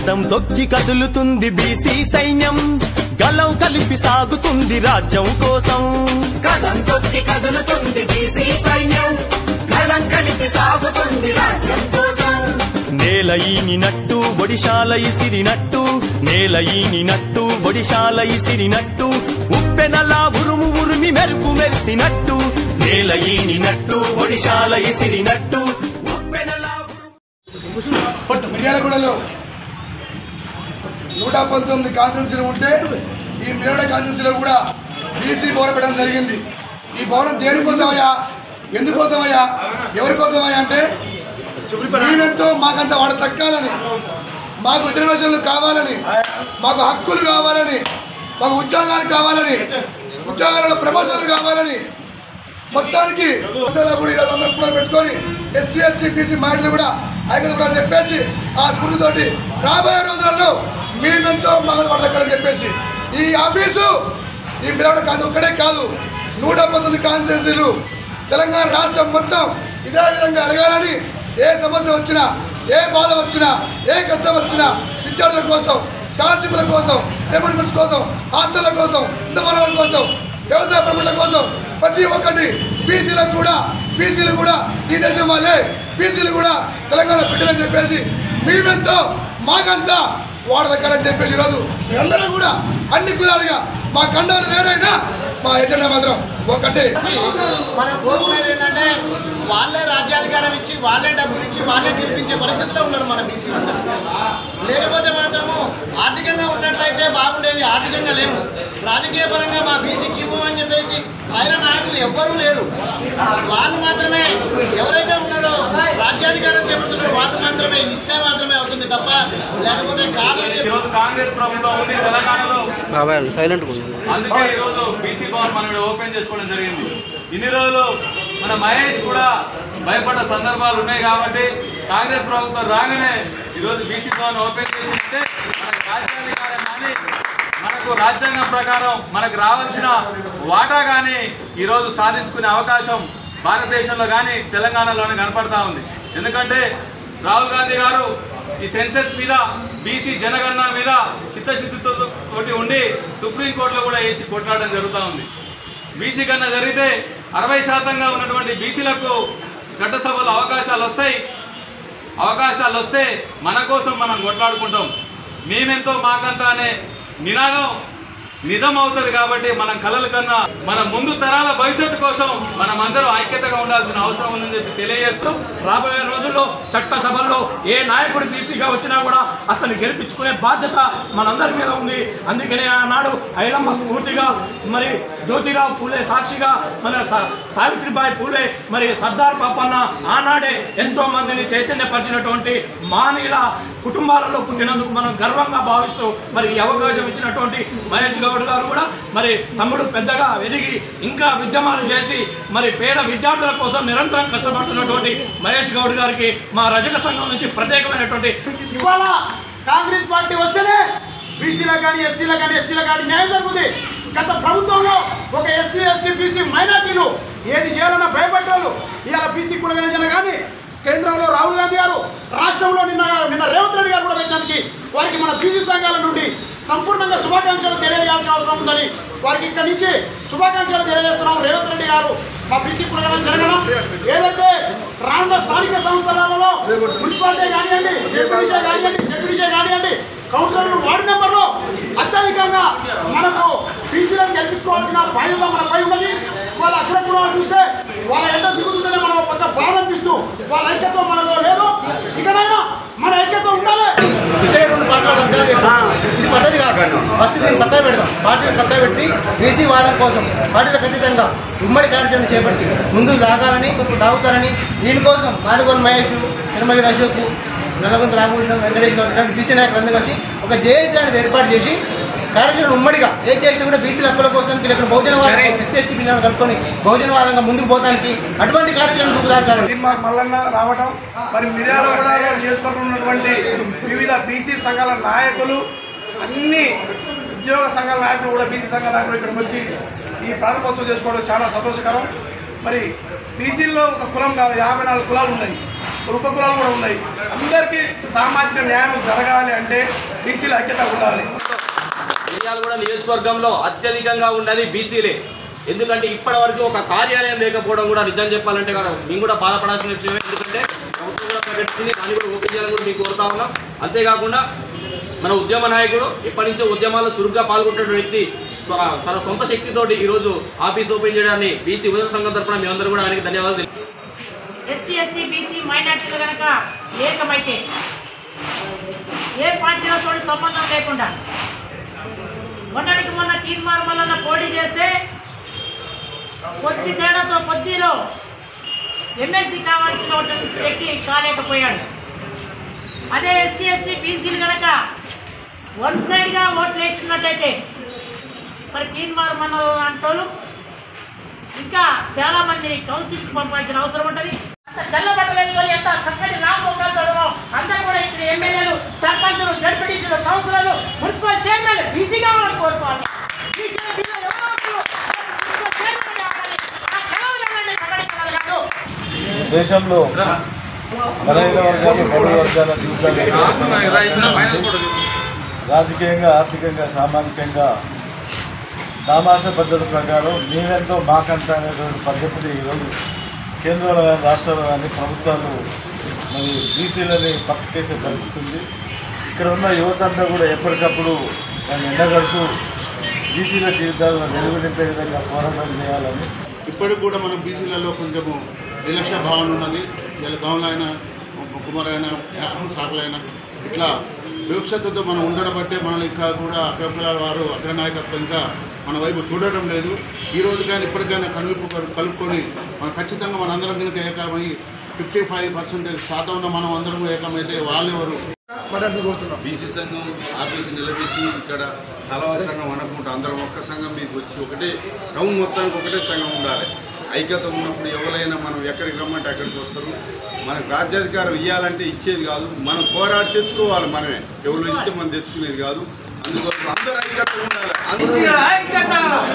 కదం తొక్కి కదులుతుంది బీసీ సైన్యం గలం కలిపి సాగుతుంది రాజ్యం కోసం కథం తొక్కి కదులుతుంది బీసీ సైన్యం కథం కలిపి సాగుతుంది రాజ్యం కోసం నేల ఈనినట్టు ఒడిశాల ఇసిరినట్టు నేల ఈనినట్టు ఒడిశాల ఇసిరినట్టు ఉప్పెనలా ఉరుము ఉరిమి మెరుపు మెరిసినట్టు నేల ఈనినట్టు ఒడిశాల ఇసిరినట్టు ఉప్పెనలా ఉరుము మిర్యాలగూడలో నూట పంతొమ్మిది కాన్స్టిట్యూన్సీలు ఉంటే ఈ మిర్యాడ కాన్స్టిట్యూన్సీలో కూడా బీసీ భవనం పెట్టడం జరిగింది ఈ భవనం దేనికోసమయ్యా ఎందుకోసమయ్యా ఎవరి కోసమయ్యా అంటే మేమెంతో మాకంత వాడు తక్కాలని మాకు రిజర్వేషన్లు కావాలని మాకు హక్కులు కావాలని మాకు ఉద్యోగాలు కావాలని ఉద్యోగాలలో ప్రమోషన్లు కావాలని మొత్తానికి కూడా ఈరోజు అందరూ కూడా పెట్టుకొని ఎస్సీ ఎస్టీ బీసీ మైండ్లు కూడా ఐక్యత కూడా చెప్పేసి ఆ స్ఫూర్తితోటి రాబోయే రోజులలో మేమెంతో మగ పడదక్కని చెప్పేసి ఈ ఆఫీసు ఈ మిరవడ కాదు ఒక్కడే కాదు నూట పంతొమ్మిది కాన్స్టిట్యూన్సీలు తెలంగాణ రాష్ట్రం మొత్తం ఇదే విధంగా ఎదగాలని ఏ సమస్య వచ్చినా ఏ బాధ వచ్చినా ఏ కష్టం వచ్చినా విద్యార్థుల కోసం శాసకుల కోసం రెమెడీస్ కోసం హాస్టళ్ల కోసం ఇంధనాల కోసం వ్యవసాయ ప్రముఖుల కోసం ప్రతి ఒక్కటి బీసీలకు కూడా బీసీలు కూడా ఈ దేశం వాళ్ళే బీసీలు కూడా తెలంగాణ బిడ్డలని చెప్పేసి మేమెంతో మాకంతా వాడదక్కాలని చెప్పేసి ఈరోజు మీరందరూ కూడా అన్ని కులాలుగా మా ఖండాలు వేరైనా మా ఎజెండా మాత్రం ఒకటే మనం కోరుకునేది ఏంటంటే వాళ్ళే రాజ్యాధికారం ఇచ్చి వాళ్ళే డబ్బులు ఇచ్చి వాళ్ళే గెలిపించే పరిస్థితిలో ఉన్నారు మన బీసీ అందరూ లేకపోతే మాత్రము ఆర్థికంగా ఉన్నట్లయితే బాగుండేది ఆర్థికంగా లేము రాజకీయ పరంగా మా బీసీకి ఇవ్వు అని చెప్పేసి ఆయన నాయకులు ఎవ్వరూ లేరు వాళ్ళు మాత్రమే ఎవరైతే ఉన్నారో రాజ్యాధికారం చేపడుతున్నారో వాళ్ళు మాత్రమే ఇస్తే మాత్రమే అవుతుంది తప్ప లేకపోతే కాదు అని చెప్పి ఈరోజు కాంగ్రెస్ ప్రభుత్వం ఉంది తెలంగాణలో అందుకే ఈరోజు బీసీ భవన్ మనం ఇక్కడ ఓపెన్ చేసుకోవడం జరిగింది ఇన్ని రోజులు మన మహేష్ కూడా భయపడ్డ సందర్భాలు ఉన్నాయి కాబట్టి కాంగ్రెస్ ప్రభుత్వం రాగానే ఈరోజు బీసీ భవన్ ఓపెన్ చేసింటే మనకు రాజ్యాధికారం కానీ మనకు రాజ్యాంగం ప్రకారం మనకు రావాల్సిన వాటా కానీ ఈరోజు సాధించుకునే అవకాశం భారతదేశంలో కానీ తెలంగాణలోనే కనపడతా ఉంది ఎందుకంటే రాహుల్ గాంధీ గారు ఈ సెన్సెస్ మీద బీసీ జనగణన మీద చిత్తశుద్ధితో తోటి ఉండి సుప్రీంకోర్టులో కూడా వేసి కొట్లాడడం జరుగుతూ ఉంది బీసీ కన్నా జరిగితే అరవై శాతంగా ఉన్నటువంటి బీసీలకు చట్టసభలో అవకాశాలు వస్తాయి అవకాశాలు వస్తే మన కోసం మనం కొట్లాడుకుంటాం మేమెంతో మాకంతా అనే నినాదం నిజం అవుతుంది కాబట్టి మనం కలల కన్నా మన ముందు తరాల భవిష్యత్తు కోసం మనం అందరం ఐక్యతగా ఉండాల్సిన అవసరం ఉందని చెప్పి తెలియజేస్తాం రాబోయే రోజుల్లో చట్టసభల్లో ఏ నాయకుడు బీసీగా వచ్చినా కూడా అతన్ని గెలిపించుకునే బాధ్యత మనందరి మీద ఉంది అందుకనే ఆనాడు ఐలమ్మ స్ఫూర్తిగా మరి జ్యోతిరావు పూలే సాక్షిగా మన సా- సావిత్రిబాయి పూలే మరి సర్దార్ పాపన్న ఆనాడే ఎంతో మందిని చైతన్యపరిచినటువంటి మానీల కుటుంబాలలో పుట్టినందుకు మనం గర్వంగా భావిస్తూ మరి ఈ అవకాశం ఇచ్చినటువంటి మహేష్ గౌడ్ గారు కూడా మరి తమ్ముడు పెద్దగా ఎదిగి ఇంకా ఉద్యమాలు చేసి మరి పేద విద్యార్థుల కోసం నిరంతరం కష్టపడుతున్నటువంటి మహేష్ గౌడ్ గారికి మా రజక సంఘం నుంచి ప్రత్యేకమైనటువంటి ఇవాళ కాంగ్రెస్ పార్టీ వస్తేనే బీసీలకు కానీ ఎస్సీలకు కానీ ఎస్టీలకు కానీ న్యాయం జరుగుతుంది గత ప్రభుత్వంలో ఒక ఎస్సీ ఎస్టీ బీసీ మైనార్టీలు ఏది చేయాలన్నా భయపడ్డారు ఇవాళ బీసీ కులగణజన కానీ కేంద్రంలో రాహుల్ గాంధీ గారు రాష్ట్రంలో నిన్న నిన్న రేవంత్ రెడ్డి గారు కూడా పెట్టడానికి వారికి మన బీసీ సంఘాల నుండి సంపూర్ణంగా శుభాకాంక్షలు తెలియజేయాల్సిన అవసరం ఉందని వారికి ఇక్కడి నుంచి శుభాకాంక్షలు తెలియజేస్తున్నాం రేవంత్ రెడ్డి గారు మా బీసీ కులగణం జరగడం ఏదైతే రానున్న స్థానిక సంస్థలలో మున్సిపాలిటీ కానివ్వండి జడ్పీటీసీ కానివ్వండి జడ్పీటీసీ కానివ్వండి కౌన్సిలర్ వార్డు మెంబర్లు అత్యధికంగా మనకు బీసీలను గెలిపించుకోవాల్సిన బాధ్యత మనపై ఉన్నది వాళ్ళ అగ్రకుణాలు చూస్తే వాళ్ళ ఎండ దిగుతుంటేనే మనం కొంత బాధ అనిపిస్తూ వాళ్ళ ఐక్యత మనలో లేదు ఇకనైనా మన ఐక్యత ఉండాలి ఇక్కడే రెండు పార్టీలు వర్గాలు చెప్పాం. ఇది పద్ధతి కాదు ఫస్ట్ దీన్ని పక్కన పెడదాం పార్టీలు పక్కన పెట్టి బీసీ వాదం కోసం పార్టీలకు అతీతంగా ఉమ్మడి కార్యక్రమం చేపట్టి ముందుకు సాగాలని సాగుతారని దీనికోసం నాలుగోని మహేష్ తిరుమల అశోక్ నల్లగొంద రామకృష్ణ వెంకటేష్ గౌడ్ ఇలాంటి బీసీ నాయకులు అందరూ కలిసి ఒక జేఏసీ అనేది ఏర్పాటు చేసి కార్యాచరణ ఉమ్మడిగా ఏం చేసినా కూడా బీసీల హక్కుల కోసం ఇక్కడ బహుజన ఎస్సీ ఎస్టీ పిల్లలను కలుపుకొని బహుజనవాదంగా ముందుకు పోతానికి అటువంటి కార్యాచరణ రూపుదాల్చాలని మా మల్లన్న రావటం మరి మిర్యాలగూడ నియోజకవర్గంలో ఉన్నటువంటి వివిధ బీసీ సంఘాల నాయకులు అన్ని ఉద్యోగ సంఘాల నాయకులు కూడా బీసీ సంఘాల నాయకులు ఇక్కడికి వచ్చి ఈ ప్రారంభోత్సవం చేసుకోవడం చాలా సంతోషకరం మరి బీసీల్లో ఒక కులం కాదు యాభై నాలుగు కులాలు ఉన్నాయి ఉపకులాలు కూడా ఉన్నాయి అందరికీ సామాజిక న్యాయం జరగాలి అంటే బీసీల ఐక్యత ఉండాలి మిర్యాల కూడా నియోజకవర్గంలో అత్యధికంగా ఉన్నది బీసీలే ఎందుకంటే ఇప్పటి వరకు ఒక కార్యాలయం లేకపోవడం కూడా నిజం చెప్పాలంటే కదా మేము కూడా బాధపడాల్సిన విషయమే ఎందుకంటే ప్రభుత్వం కూడా ప్రకటించింది దాన్ని కూడా ఓపెన్ చేయాలని కూడా మీకు కోరుతా ఉన్నాం అంతేకాకుండా మన ఉద్యమ నాయకుడు ఎప్పటి నుంచో ఉద్యమాల్లో చురుగ్గా పాల్గొంటున్న వ్యక్తి తన తన సొంత శక్తితోటి ఈరోజు ఆఫీస్ ఓపెన్ చేయడాన్ని బీసీ ఉదయ సంఘం తరఫున మేమందరూ కూడా ఆయనకి ధన్యవాదాలు తెలుపుతున్నాం. ఎస్సీ ఎస్టీ బీసీ మైనార్టీలు కనుక ఏకమైతే ఏ పార్టీలతో సంబంధం లేకుండా మొన్నటికి మొన్న తీర్మానం వలన పోటీ చేస్తే కొద్ది తేడాతో కొద్దిలో ఎమ్మెల్సీ కావాల్సిన వ్యక్తి కాలేకపోయాడు అదే ఎస్సీ ఎస్టీ బీసీలు కనుక వన్ సైడ్గా ఓట్లు వేసినట్టయితే మరి తీర్మానం మన అంటోళ్ళు ఇంకా చాలా మందిని కౌన్సిల్కి పంపాల్సిన అవసరం ఉంటుంది తెల్లబట్టలు వేసుకొని ఎంత చక్కటి రామోకాలతో అందరూ కూడా ఇక్కడ ఎమ్మెల్యేలు సర్పంచులు జడ్పీటీసీలు కౌన్సిలర్లు మున్సిపల్ చైర్మన్ బీసీగా వాళ్ళని కోరుకోవాలి బీసీలో బిలో ఎవరో ఒకరు మున్సిపల్ చైర్మన్ కావాలి. ఆ కలలు కనండి, కబడ్డీ కలలు కాదు. దేశంలో బలహీన వర్గాలు బడుగు వర్గాల జీవితాలు రాజకీయంగా ఆర్థికంగా సామాజికంగా సామాజ పద్ధతి ప్రకారం మీరెంతో మాకంత అనేటువంటి పద్ధతిని ఈరోజు కేంద్రంలో కానీ రాష్ట్రంలో కానీ ప్రభుత్వాలు మరి బీసీలని పక్కకేసే పరిస్థితి ఉంది ఇక్కడ ఉన్న యువత అంతా కూడా ఎప్పటికప్పుడు దాన్ని ఎండగడుతూ బీసీల జీవితాలను వెలుగు నింపే విధంగా పోరాటం చేయాలని ఇప్పటికి కూడా మనం బీసీలలో కొంచెము నిర్లక్ష్య భావన ఉన్నది వీళ్ళ గౌన్లైన కుమారైన సాకులైన ఇట్లా వివక్షతతో మనం ఉండడం బట్టే మనల్ని ఇంకా కూడా అగ్రకులాల వారు అగ్ర నాయకత్వం ఇంకా మన వైపు చూడడం లేదు ఈ రోజు కానీ ఇప్పటికైనా కనువిప్పు కలు- కలుపుకొని మనం ఖచ్చితంగా మన అందరం కనుక ఏకమై ఫిఫ్టీ ఫైవ్ పర్సెంటేజ్ శాతం ఉన్న మనం అందరం ఏకమైతే వాళ్ళెవరు బీసీ సంఘం ఆఫీసు నిలబెట్టి ఇక్కడ కలవ సంఘం అనుకుంటా అందరం ఒక్క సంఘం మీదకి వచ్చి ఒకటే టౌన్ మొత్తానికి ఒకటే సంఘం ఉండాలి ఐక్యత ఉన్నప్పుడు ఎవరైనా మనం ఎక్కడికి రమ్మంటే అక్కడికి వస్తారు మనకు రాజ్యాధికారం ఇవ్వాలంటే ఇచ్చేది కాదు మనం పోరాడి తెచ్చుకోవాలి మనమే ఎవరు ఇస్తే మనం తెచ్చుకునేది కాదు అందుకోసం అందరూ ఐక్యత ఉండాలి అందరూ బీసీల ఐక్యత